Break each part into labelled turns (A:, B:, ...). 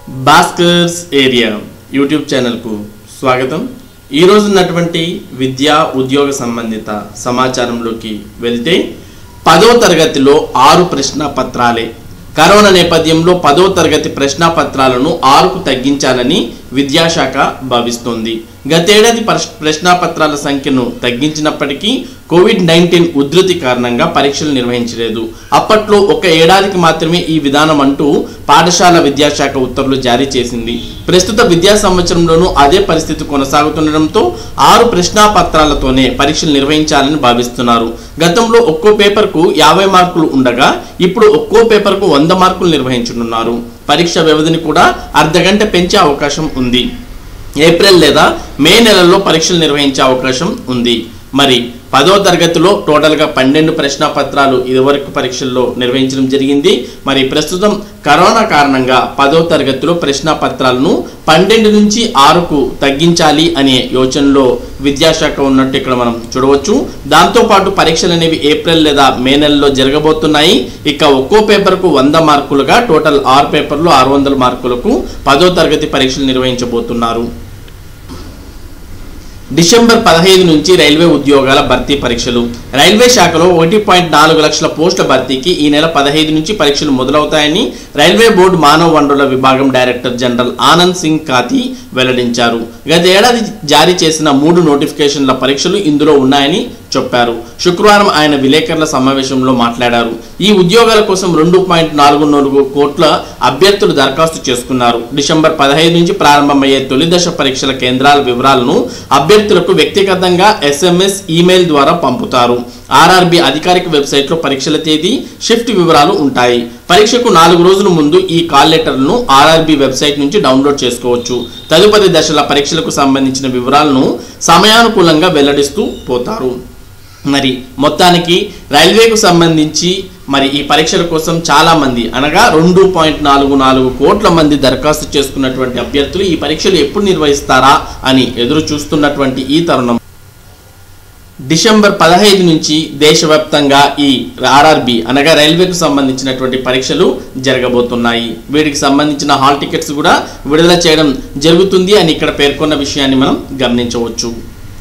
A: Bhaskar's area YouTube ఛానల్కు స్వాగతం ఈరోజు ఉన్నటువంటి విద్యా ఉద్యోగ సంబంధిత సమాచారంలోకి వెళ్తే పదో తరగతిలో ఆరు ప్రశ్న పత్రాలే కరోనా నేపథ్యంలో పదో తరగతి ప్రశ్న పత్రాలను ఆరుకు తగ్గించాలని విద్యాశాఖ భావిస్తోంది గతేడాది పరస్- ప్రశ్నాపత్రాల సంఖ్యను తగ్గించినప్పటికీ కోవిడ్ నైన్టీన్ ఉధృతి కారణంగా పరీక్షలు నిర్వహించలేదు అప్పట్లో ఒక ఏడాదికి మాత్రమే ఈ విధానం అంటూ పాఠశాల విద్యాశాఖ ఉత్తర్వులు జారీ చేసింది ప్రస్తుత విద్యా సంవత్సరంలోనూ అదే పరిస్థితి కొనసాగుతుండటంతో ఆరు ప్రశ్నాపత్రాలతోనే పరీక్షలు నిర్వహించాలని భావిస్తున్నారు గతంలో ఒక్కో పేపర్కు యాభై మార్కులు ఉండగా ఇప్పుడు ఒక్కో పేపర్కు వంద మార్కులు నిర్వహించనున్నారు పరీక్ష వ్యవధిని కూడా అర్ధగంట పెంచే అవకాశం ఉంది ఏప్రిల్ లేదా మే నెలల్లో పరీక్షలు నిర్వహించే అవకాశం ఉంది మరి పదో తరగతిలో టోటల్గా పన్నెండు ప్రశ్నాపత్రాలు ఇదివరకు పరీక్షల్లో నిర్వహించడం జరిగింది మరి ప్రస్తుతం కరోనా కారణంగా పదో తరగతిలో ప్రశ్నాపత్రాలను పన్నెండు నుంచి ఆరుకు తగ్గించాలి అనే యోచనలో విద్యాశాఖ ఉన్నట్టు ఇక్కడ మనం చూడవచ్చు దాంతోపాటు పరీక్షలు అనేవి ఏప్రిల్ లేదా మే నెలలో జరగబోతున్నాయి ఇక ఒక్కో పేపర్కు వంద మార్కులుగా టోటల్ ఆరు పేపర్లు ఆరు వందల మార్కులకు పదో తరగతి పరీక్షలు నిర్వహించబోతున్నారు డిసెంబర్ పదహైదు నుంచి రైల్వే ఉద్యోగాల భర్తీ పరీక్షలు రైల్వే శాఖలో ఒకటి పాయింట్ నాలుగు లక్షల పోస్టుల భర్తీకి ఈ నెల పదహైదు నుంచి పరీక్షలు మొదలవుతాయని రైల్వే బోర్డు మానవ వనరుల విభాగం డైరెక్టర్ జనరల్ ఆనంద్ సింగ్ కాతి వెల్లడించారు గత ఏడాది జారీ చేసిన మూడు నోటిఫికేషన్ల పరీక్షలు ఇందులో ఉన్నాయని చెప్పారు శుక్రవారం ఆయన విలేకరుల సమావేశంలో మాట్లాడారు ఈ ఉద్యోగాల కోసం రెండు పాయింట్ నాలుగు నాలుగు కోట్ల అభ్యర్థులు దరఖాస్తు చేసుకున్నారు డిసెంబర్ పదహైదు నుంచి ప్రారంభమయ్యే తొలి దశ పరీక్షల కేంద్రాల వివరాలను అభ్యర్థులకు వ్యక్తిగతంగా ఎస్ఎంఎస్ ఈమెయిల్ ద్వారా పంపుతారు ఆర్ఆర్బి అధికారిక వెబ్సైట్లో పరీక్షల తేదీ షిఫ్ట్ వివరాలు ఉంటాయి పరీక్షకు నాలుగు రోజుల ముందు ఈ కాల్ లెటర్లను ఆర్ఆర్బి వెబ్సైట్ నుంచి డౌన్లోడ్ చేసుకోవచ్చు తదుపరి దశల పరీక్షలకు సంబంధించిన వివరాలను సమయానుకూలంగా వెల్లడిస్తూ పోతారు మరి మొత్తానికి రైల్వేకు సంబంధించి మరి ఈ పరీక్షల కోసం చాలా మంది అనగా రెండు పాయింట్ నాలుగు నాలుగు కోట్ల మంది దరఖాస్తు చేసుకున్నటువంటి అభ్యర్థులు ఈ పరీక్షలు ఎప్పుడు నిర్వహిస్తారా అని ఎదురు చూస్తున్నటువంటి ఈ తరుణం డిసెంబర్ పదహైదు నుంచి దేశవ్యాప్తంగా ఈ ఆర్ఆర్బి అనగా రైల్వేకు సంబంధించినటువంటి పరీక్షలు జరగబోతున్నాయి వీటికి సంబంధించిన హాల్ టికెట్స్ కూడా విడుదల చేయడం జరుగుతుంది అని ఇక్కడ పేర్కొన్న విషయాన్ని మనం గమనించవచ్చు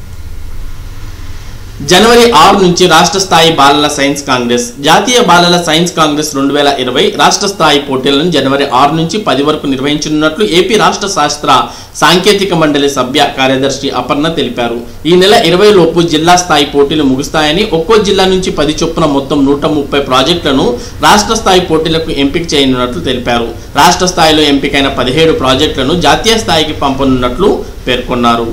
A: జనవరి ఆరు నుంచి రాష్ట్ర స్థాయి బాలల సైన్స్ కాంగ్రెస్ జాతీయ బాలల సైన్స్ కాంగ్రెస్ రెండు వేల ఇరవై రాష్ట్ర స్థాయి పోటీలను జనవరి ఆరు నుంచి పది వరకు నిర్వహించనున్నట్లు ఏపీ రాష్ట్ర శాస్త్ర సాంకేతిక మండలి సభ్య కార్యదర్శి అపర్ణ తెలిపారు ఈ నెల ఇరవై లోపు జిల్లా స్థాయి పోటీలు ముగుస్తాయని ఒక్కో జిల్లా నుంచి పది చొప్పున మొత్తం నూట ముప్పై ప్రాజెక్టులను రాష్ట్ర స్థాయి పోటీలకు ఎంపిక చేయనున్నట్లు తెలిపారు రాష్ట్ర స్థాయిలో ఎంపికైన పదిహేడు ప్రాజెక్టులను జాతీయ స్థాయికి పంపనున్నట్లు పేర్కొన్నారు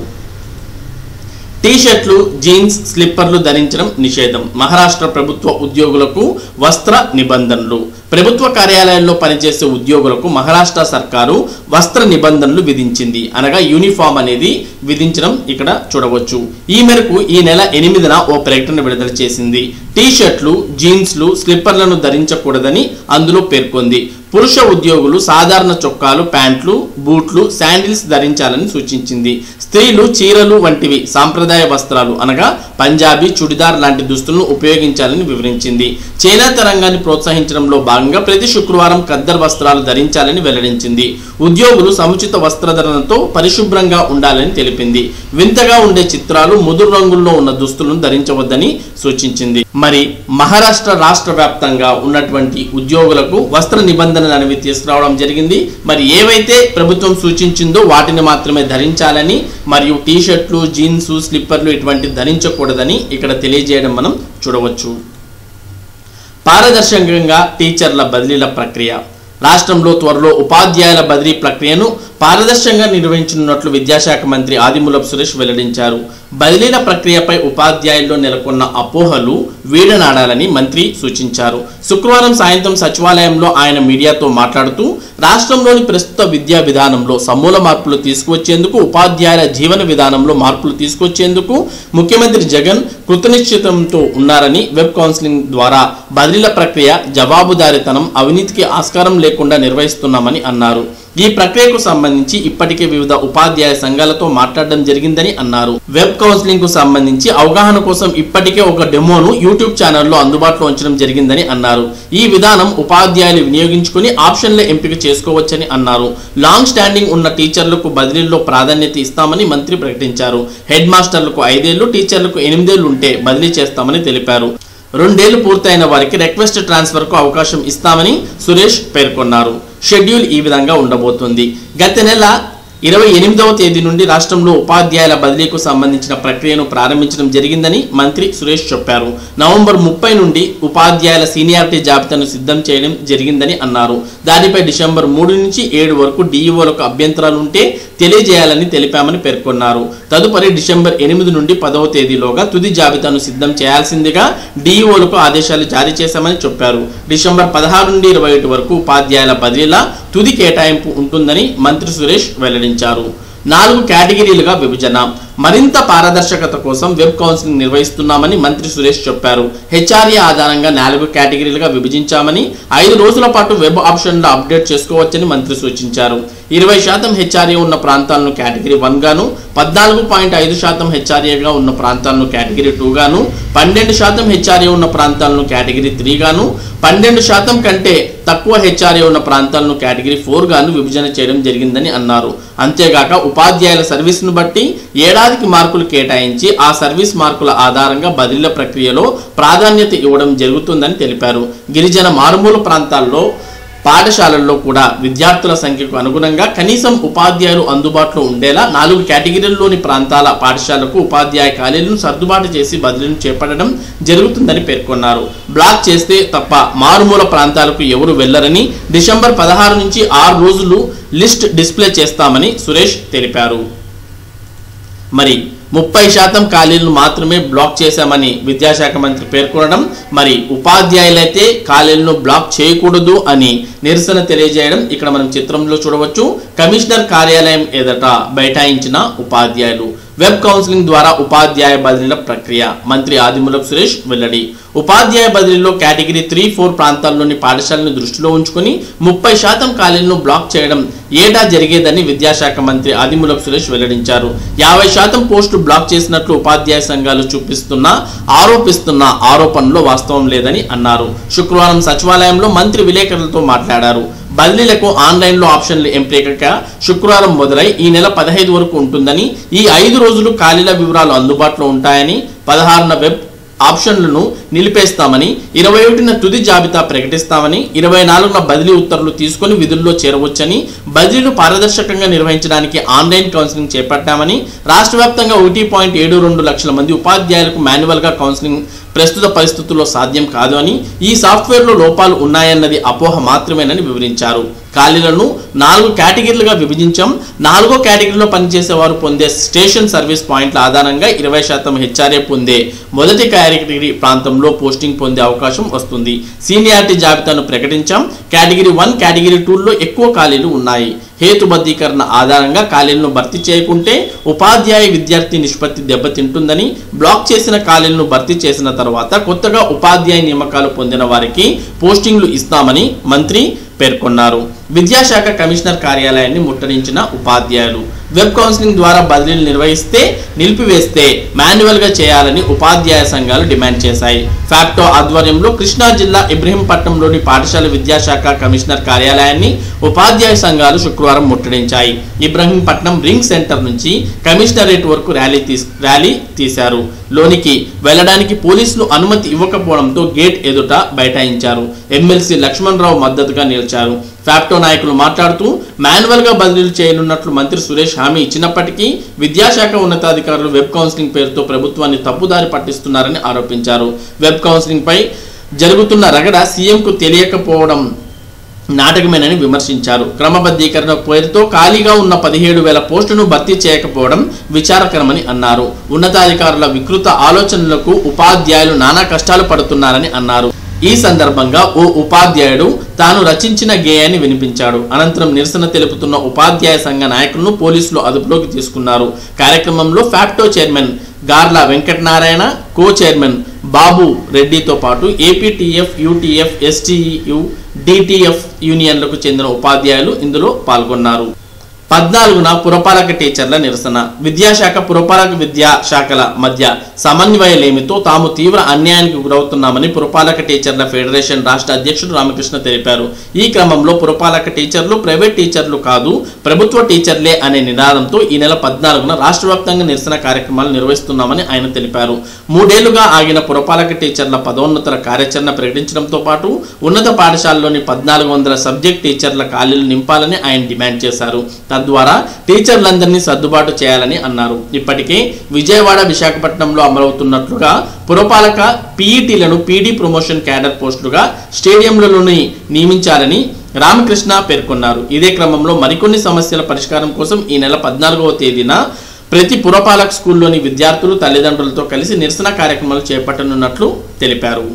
A: టీ-షర్ట్లు జీన్స్ స్లిప్పర్లు ధరించడం నిషేధం మహారాష్ట్ర ప్రభుత్వ ఉద్యోగులకు వస్త్ర నిబంధనలు ప్రభుత్వ కార్యాలయాల్లో పనిచేసే ఉద్యోగులకు మహారాష్ట్ర సర్కారు వస్త్ర నిబంధనలు విధించింది అనగా యూనిఫామ్ అనేది విధించడం ఇక్కడ చూడవచ్చు ఈ మేరకు ఈ నెల ఎనిమిదిన ఓ ప్రకటన విడుదల చేసింది టీ-షర్ట్లు జీన్స్లు స్లిప్పర్లను ధరించకూడదని అందులో పేర్కొంది పురుష ఉద్యోగులు సాధారణ చొక్కాలు ప్యాంట్లు బూట్లు శాండిల్స్ ధరించాలని సూచించింది స్త్రీలు చీరలు వంటివి సాంప్రదాయ వస్త్రాలు అనగా పంజాబీ చుడిదార్ లాంటి దుస్తులను ఉపయోగించాలని వివరించింది చేనేత రంగాన్ని ప్రోత్సహించడంలో భాగంగా ప్రతి శుక్రవారం ఖద్దర్ వస్త్రాలు ధరించాలని వెల్లడించింది ఉద్యోగులు సముచిత వస్త్రధరణతో పరిశుభ్రంగా ఉండాలని తెలిపింది వింతగా ఉండే చిత్రాలు ముదురు రంగుల్లో ఉన్న దుస్తులను ధరించవద్దని సూచించింది మరి మహారాష్ట్ర రాష్ట్ర వ్యాప్తంగా ఉన్నటువంటి ఉద్యోగులకు వస్త్ర నిబంధనలు అనేవి తీసుకురావడం జరిగింది మరి ఏవైతే ప్రభుత్వం సూచించిందో వాటిని మాత్రమే ధరించాలని మరియు టీ షర్ట్లు జీన్స్ స్లిప్పర్లు ఇటువంటి ధరించకూడదని ఇక్కడ తెలియజేయడం మనం చూడవచ్చు పారదర్శకంగా టీచర్ల బదిలీల ప్రక్రియ రాష్ట్రంలో త్వరలో ఉపాధ్యాయుల బదిలీ ప్రక్రియను పారదర్శకంగా నిర్వహించనున్నట్లు విద్యాశాఖ మంత్రి ఆదిమూలపు సురేష్ వెల్లడించారు బదిలీల ప్రక్రియపై ఉపాధ్యాయుల్లో నెలకొన్న అపోహలు వీడనాడాలని మంత్రి సూచించారు శుక్రవారం సాయంత్రం సచివాలయంలో ఆయన మీడియాతో మాట్లాడుతూ రాష్ట్రంలోని ప్రస్తుత విద్యా విధానంలో సమూల మార్పులు తీసుకువచ్చేందుకు ఉపాధ్యాయుల జీవన విధానంలో మార్పులు తీసుకొచ్చేందుకు ముఖ్యమంత్రి జగన్ కృతనిశ్చితంతో ఉన్నారని వెబ్ కౌన్సిలింగ్ ద్వారా బదిలీల ప్రక్రియ జవాబుదారీతనం అవినీతికి ఆస్కారం లేకుండా నిర్వహిస్తున్నామని అన్నారు ఈ ప్రక్రియకు సంబంధించి ఇప్పటికే వివిధ ఉపాధ్యాయ సంఘాలతో మాట్లాడడం జరిగిందని అన్నారు వెబ్ కౌన్సిలింగ్ కు సంబంధించి అవగాహన కోసం ఇప్పటికే ఒక డెమోను యూట్యూబ్ ఛానల్లో అందుబాటులో ఉంచడం జరిగిందని అన్నారు ఈ విధానం ఉపాధ్యాయులు వినియోగించుకుని ఆప్షన్ల ఎంపిక చేసుకోవచ్చని అన్నారు లాంగ్ స్టాండింగ్ ఉన్న టీచర్లకు బదిలీల్లో ప్రాధాన్యత ఇస్తామని మంత్రి ప్రకటించారు హెడ్ మాస్టర్లకు ఐదేళ్లు టీచర్లకు ఎనిమిదేళ్లు ఉంటే బదిలీ చేస్తామని తెలిపారు రెండేళ్లు పూర్తయిన వారికి రిక్వెస్ట్ ట్రాన్స్ఫర్కు అవకాశం ఇస్తామని సురేష్ పేర్కొన్నారు షెడ్యూల్ ఈ విధంగా ఉండబోతుంది గత నెల ఇరవై ఎనిమిదవ తేదీ నుండి రాష్ట్రంలో ఉపాధ్యాయుల బదిలీకు సంబంధించిన ప్రక్రియను ప్రారంభించడం జరిగిందని మంత్రి సురేష్ చెప్పారు నవంబర్ ముప్పై నుండి ఉపాధ్యాయుల సీనియారిటీ జాబితాను సిద్ధం చేయడం జరిగిందని అన్నారు దానిపై డిసెంబర్ మూడు నుంచి ఏడు వరకు డిఈఓలకు అభ్యంతరాలు ఉంటే తెలియజేయాలని తెలిపామని పేర్కొన్నారు తదుపరి డిసెంబర్ ఎనిమిది నుండి పదవ తేదీలోగా తుది జాబితాను సిద్ధం చేయాల్సిందిగా డిఈఓలకు ఆదేశాలు జారీ చేశామని చెప్పారు డిసెంబర్ పదహారు నుండి ఇరవై ఒకటి వరకు ఉపాధ్యాయుల బదిలీల తుది కేటాయింపు ఉంటుందని మంత్రి సురేష్ వెల్లడించారు నాలుగు కేటగిరీలుగా విభజన మరింత పారదర్శకత కోసం వెబ్ కౌన్సిలింగ్ నిర్వహిస్తున్నామని మంత్రి సురేష్ చెప్పారు హెచ్ఆర్ఏ ఆధారంగా నాలుగు కేటగిరీలుగా విభజించామని ఐదు రోజుల పాటు వెబ్ ఆప్షన్లు అప్డేట్ చేసుకోవచ్చని మంత్రి సూచించారు ఇరవై శాతం హెచ్ఆర్ఏ ఉన్న ప్రాంతాలను కేటగిరీ వన్ గాను పద్నాలుగు పాయింట్ ఐదు శాతం హెచ్ఆర్ఏగా ఉన్న ప్రాంతాలను కేటగిరీ టూ గాను పన్నెండు శాతం హెచ్ఆర్ఏ ఉన్న ప్రాంతాలను కేటగిరీ త్రీ గాను పన్నెండు శాతం కంటే తక్కువ హెచ్ఆర్ఏ ఉన్న ప్రాంతాలను కేటగిరీ ఫోర్ గాను విభజన చేయడం జరిగిందని అన్నారు అంతేగాక ఉపాధ్యాయుల సర్వీస్ను బట్టి ఏడాదికి మార్కులు కేటాయించి ఆ సర్వీస్ మార్కుల ఆధారంగా బదిలీల ప్రక్రియలో ప్రాధాన్యత ఇవ్వడం జరుగుతుందని తెలిపారు గిరిజన మారుమూల ప్రాంతాల్లో పాఠశాలల్లో కూడా విద్యార్థుల సంఖ్యకు అనుగుణంగా కనీసం ఉపాధ్యాయులు అందుబాటులో ఉండేలా నాలుగు కేటగిరీల్లోని ప్రాంతాల పాఠశాలకు ఉపాధ్యాయ ఖాళీలను సర్దుబాటు చేసి బదిలీలు చేపట్టడం జరుగుతుందని పేర్కొన్నారు బ్లాక్ చేస్తే తప్ప మారుమూల ప్రాంతాలకు ఎవరు వెళ్లరని డిసెంబర్ పదహారు నుంచి ఆరు రోజులు లిస్ట్ డిస్ప్లే చేస్తామని సురేష్ తెలిపారు మరి ముప్పై శాతం ఖాళీలను మాత్రమే బ్లాక్ చేశామని విద్యాశాఖ మంత్రి పేర్కొనడం మరి ఉపాధ్యాయులైతే ఖాళీలను బ్లాక్ చేయకూడదు అని నిరసన తెలియజేయడం ఇక్కడ మనం చిత్రంలో చూడవచ్చు కమిషనర్ కార్యాలయం ఎదుట బైఠాయించిన ఉపాధ్యాయులు వెబ్ కౌన్సిలింగ్ ద్వారా ఉపాధ్యాయ బదిలీల ప్రక్రియ మంత్రి ఆదిమూలపు సురేష్ వెల్లడి ఉపాధ్యాయ బదిలీలో కేటగిరీ త్రీ ఫోర్ ప్రాంతాల్లోని పాఠశాలను దృష్టిలో ఉంచుకుని ముప్పై శాతం ఖాళీలను బ్లాక్ చేయడం ఏటా జరిగేదని విద్యాశాఖ మంత్రి ఆదిమూలపు సురేష్ వెల్లడించారు యాభై శాతం పోస్టు బ్లాక్ చేసినట్లు ఉపాధ్యాయ సంఘాలు చూపిస్తున్న ఆరోపిస్తున్న ఆరోపణలో వాస్తవం లేదని అన్నారు శుక్రవారం సచివాలయంలో మంత్రి విలేకరులతో మాట్లాడారు బదిలీలకు ఆన్లైన్లో ఆప్షన్లు ఎంపిక శుక్రవారం మొదలై ఈ నెల పదహైదు వరకు ఉంటుందని ఈ ఐదు రోజులు ఖాళీల వివరాలు అందుబాటులో ఉంటాయని పదహారున వెబ్ ఆప్షన్లను నిలిపేస్తామని ఇరవై ఒకటిన తుది జాబితా ప్రకటిస్తామని ఇరవై నాలుగున బదిలీ ఉత్తర్వులు తీసుకొని విధుల్లో చేరవచ్చని బదిలీలు పారదర్శకంగా నిర్వహించడానికి ఆన్లైన్ కౌన్సిలింగ్ చేపట్టామని రాష్ట్ర వ్యాప్తంగా ఒకటి పాయింట్ ఏడు రెండు లక్షల మంది ఉపాధ్యాయులకు మాన్యువల్గా కౌన్సిలింగ్ ప్రస్తుత పరిస్థితుల్లో సాధ్యం కాదు అని ఈ సాఫ్ట్వేర్లో లోపాలు ఉన్నాయన్నది అపోహ మాత్రమేనని వివరించారు ఖాళీలను నాలుగు కేటగిరీలుగా విభజించాం నాలుగో కేటగిరీలో పనిచేసే వారు పొందే స్టేషన్ సర్వీస్ పాయింట్ల ఆధారంగా ఇరవై శాతం హెచ్ఆర్ఏ పొందే మొదటి కేటగిరీ ప్రాంతంలో పోస్టింగ్ పొందే అవకాశం వస్తుంది సీనియారిటీ జాబితాను ప్రకటించాం కేటగిరీ వన్ కేటగిరీ టూల్లో ఎక్కువ ఖాళీలు ఉన్నాయి హేతుబద్ధీకరణ ఆధారంగా ఖాళీలను భర్తీ చేయకుంటే ఉపాధ్యాయ విద్యార్థి నిష్పత్తి దెబ్బతింటుందని బ్లాక్ చేసిన ఖాళీలను భర్తీ చేసిన తర్వాత కొత్తగా ఉపాధ్యాయ నియామకాలు పొందిన వారికి పోస్టింగ్లు ఇస్తామని మంత్రి పేర్కొన్నారు విద్యాశాఖ కమిషనర్ కార్యాలయాన్ని ముట్టడించిన ఉపాధ్యాయులు వెబ్ కౌన్సిలింగ్ ద్వారా బదిలీలు నిర్వహిస్తే నిలిపివేస్తే మాన్యువల్గా చేయాలని ఉపాధ్యాయ సంఘాలు డిమాండ్ చేశాయి ఫ్యాక్టో ఆధ్వర్యంలో కృష్ణా జిల్లా ఇబ్రహీంపట్నంలోని పాఠశాల విద్యాశాఖ కమిషనర్ కార్యాలయాన్ని ఉపాధ్యాయ సంఘాలు శుక్రవారం ముట్టడించాయి ఇబ్రహీంపట్నం రింగ్ సెంటర్ నుంచి కమిషనరేట్ వరకు ర్యాలీ తీస్ ర్యాలీ తీశారు లోనికి వెళ్ళడానికి పోలీసులు అనుమతి ఇవ్వకపోవడంతో గేట్ ఎదుట బైఠాయించారు ఎమ్మెల్సీ లక్ష్మణ్ రావు మద్దతుగా నిలిచారు ఫ్యాప్టో నాయకులు మాట్లాడుతూ మాన్యువల్ గా బదిలీలు చేయనున్నట్లు మంత్రి సురేష్ హామీ ఇచ్చినప్పటికీ విద్యాశాఖ ఉన్నతాధికారులు వెబ్ కౌన్సిలింగ్ పేరుతో ప్రభుత్వాన్ని తప్పుదారి పట్టిస్తున్నారని ఆరోపించారు వెబ్ కౌన్సిలింగ్ పై జరుగుతున్న రగడ సీఎంకు తెలియకపోవడం నాటకమేనని విమర్శించారు క్రమబద్ధీకరణ పేరుతో ఖాళీగా ఉన్న పదిహేడు వేల పోస్టును భర్తీ చేయకపోవడం విచారకరమని అన్నారు ఉన్నతాధికారుల వికృత ఆలోచనలకు ఉపాధ్యాయులు నానా కష్టాలు పడుతున్నారని అన్నారు ఈ సందర్భంగా ఓ ఉపాధ్యాయుడు తాను రచించిన గేయాన్ని వినిపించాడు అనంతరం నిరసన తెలుపుతున్న ఉపాధ్యాయ సంఘ నాయకులను పోలీసులు అదుపులోకి తీసుకున్నారు కార్యక్రమంలో FAPTO chairman Garla Venkatanarayana co chairman Babu రెడ్డితో పాటు ఏపీటీఎఫ్ యూటీఎఫ్ ఎస్టీయు డిటిఎఫ్ యూనియన్లకు చెందిన ఉపాధ్యాయులు ఇందులో పాల్గొన్నారు పద్నాలుగున పురపాలక టీచర్ల నిరసన విద్యాశాఖ పురపాలక విద్యా శాఖల మధ్య సమన్వయలేమితో తాము తీవ్ర అన్యాయానికి గురవుతున్నామని పురపాలక టీచర్ల ఫెడరేషన్ రాష్ట్ర అధ్యక్షుడు రామకృష్ణ తెలిపారు ఈ క్రమంలో పురపాలక టీచర్లు ప్రైవేట్ టీచర్లు కాదు ప్రభుత్వ టీచర్లే అనే నినాదంతో ఈ నెల పద్నాలుగున రాష్ట్ర వ్యాప్తంగా నిరసన కార్యక్రమాలు నిర్వహిస్తున్నామని ఆయన తెలిపారు మూడేళ్లుగా ఆగిన పురపాలక టీచర్ల పదోన్నతుల కార్యాచరణ ప్రకటించడంతో పాటు ఉన్నత పాఠశాలలోని పద్నాలుగు వందల సబ్జెక్ట్ టీచర్ల ఖాళీలు నింపాలని ఆయన డిమాండ్ చేశారు తద్వారా టీచర్లందరినీ సర్దుబాటు చేయాలని అన్నారు ఇప్పటికే విజయవాడ విశాఖపట్నంలో అమలవుతున్నట్లుగా పురపాలక పీఈటీలను పీడీ ప్రమోషన్ క్యాడర్ పోస్టులుగా స్టేడియంలలోని నియమించాలని రామకృష్ణ పేర్కొన్నారు ఇదే క్రమంలో మరికొన్ని సమస్యల పరిష్కారం కోసం ఈ నెల పద్నాలుగవ తేదీన ప్రతి పురపాలక స్కూల్లోని విద్యార్థులు తల్లిదండ్రులతో కలిసి నిరసన కార్యక్రమాలు చేపట్టనున్నట్లు తెలిపారు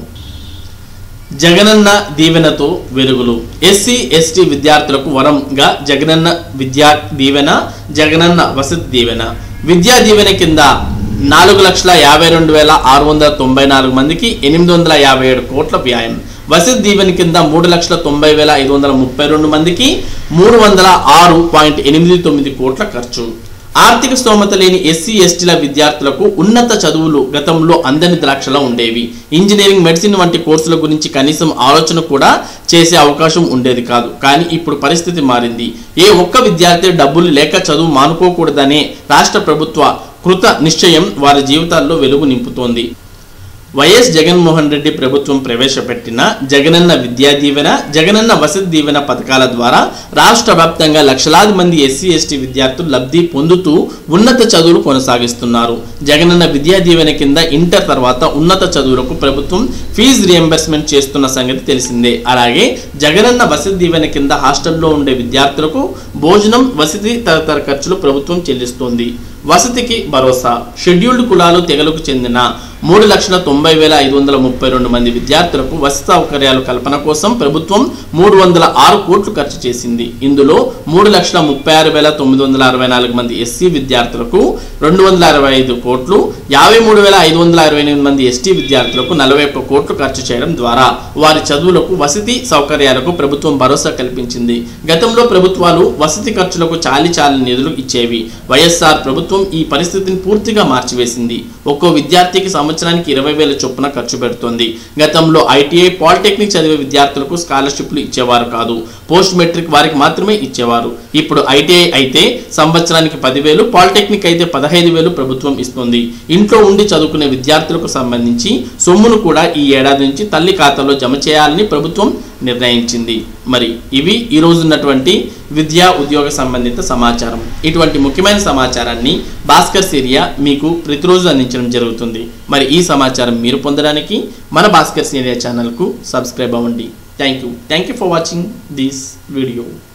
A: జగనన్న దీవెనతో వెలుగులు ఎస్సీ ఎస్టీ విద్యార్థులకు వరంగా జగనన్న విద్యా దీవెన జగనన్న వసతి దీవెన విద్యా దీవెన కింద నాలుగు లక్షల యాభై రెండు వేల ఆరు వందల తొంభై నాలుగు మందికి ఎనిమిది వందల యాభై ఏడు కోట్ల వ్యాయం వసతి దీవెన కింద మూడు లక్షల తొంభై వేల ఐదు వందల ముప్పై రెండు మందికి మూడు వందల ఆరు పాయింట్ ఎనిమిది తొమ్మిది కోట్ల ఖర్చు ఆర్థిక స్తోమత లేని ఎస్సీ ఎస్టీల విద్యార్థులకు ఉన్నత చదువులు గతంలో అందని ద్రాక్షలా ఉండేవి ఇంజనీరింగ్ మెడిసిన్ వంటి కోర్సుల గురించి కనీసం ఆలోచన కూడా చేసే అవకాశం ఉండేది కాదు కానీ ఇప్పుడు పరిస్థితి మారింది ఏ ఒక్క విద్యార్థి డబ్బులు లేక చదువు మానుకోకూడదనే రాష్ట్ర ప్రభుత్వ కృత నిశ్చయం వారి జీవితాల్లో వెలుగు నింపుతోంది వైఎస్ జగన్మోహన్ రెడ్డి ప్రభుత్వం ప్రవేశపెట్టిన జగనన్న విద్యా దీవెన జగనన్న వసతి దీవెన పథకాల ద్వారా రాష్ట్ర వ్యాప్తంగా లక్షలాది మంది ఎస్సీ ఎస్టీ విద్యార్థులు లబ్ధి పొందుతూ ఉన్నత చదువులు కొనసాగిస్తున్నారు జగనన్న విద్యా దీవెన కింద ఇంటర్ తర్వాత ఉన్నత చదువులకు ప్రభుత్వం ఫీజు రియంబర్స్మెంట్ చేస్తున్న సంగతి తెలిసిందే అలాగే జగనన్న వసతి దీవెన కింద హాస్టల్లో ఉండే విద్యార్థులకు భోజనం వసతి తదితర ఖర్చులు ప్రభుత్వం చెల్లిస్తోంది వసతికి భరోసా షెడ్యూల్డ్ కులాలు తెగలకు చెందిన మూడు లక్షల తొంభై వేల ఐదు వందల ముప్పై రెండు మంది విద్యార్థులకు వసతి సౌకర్యాల కల్పన కోసం ప్రభుత్వం మూడు వందల ఆరు కోట్లు ఖర్చు చేసింది ఇందులో మూడు లక్షల ముప్పై ఆరు వేల తొమ్మిది వందల అరవై నాలుగు మంది ఎస్సీ విద్యార్థులకు రెండు వందల అరవై ఐదు కోట్లు యాభై మూడు వేల ఐదు వందల అరవై ఎనిమిది మంది ఎస్టీ విద్యార్థులకు నలభై ఒక్క కోట్లు ఖర్చు చేయడం ద్వారా వారి చదువులకు వసతి సౌకర్యాలకు ప్రభుత్వం భరోసా కల్పించింది గతంలో ప్రభుత్వాలు వసతి ఖర్చులకు చాలి చాలని నిధులు ఇచ్చేవి వైఎస్ఆర్ ప్రభుత్వం ఈ పరిస్థితిని పూర్తిగా మార్చివేసింది ఒక్కో విద్యార్థికి సంవత్సరానికి ఇరవై వేల చొప్పున ఖర్చు పెడుతోంది గతంలో ఐటీఐ పాలిటెక్నిక్ చదివే విద్యార్థులకు స్కాలర్షిప్లు ఇచ్చేవారు కాదు పోస్ట్ మెట్రిక్ వారికి మాత్రమే ఇచ్చేవారు ఇప్పుడు ఐటీఐ అయితే సంవత్సరానికి పదివేలు పాలిటెక్నిక్ అయితే పదహైదు వేలు ప్రభుత్వం ఇస్తుంది ఇంట్లో ఉండి చదువుకునే విద్యార్థులకు సంబంధించి సొమ్మును కూడా ఈ ఏడాది నుంచి తల్లి ఖాతాలో జమ చేయాలని ప్రభుత్వం నిర్ణయించింది మరి ఇవి ఈ రోజు ఉన్నటువంటి విద్యా ఉద్యోగ సంబంధిత సమాచారం ఇటువంటి ముఖ్యమైన సమాచారాన్ని భాస్కర్ సిరియా మీకు ప్రతిరోజు అందించడం జరుగుతుంది మరి ఈ సమాచారం మీరు పొందడానికి మన భాస్కర్ సిరియా ఛానల్కు సబ్స్క్రైబ్ అవ్వండి thank you thank you for watching this video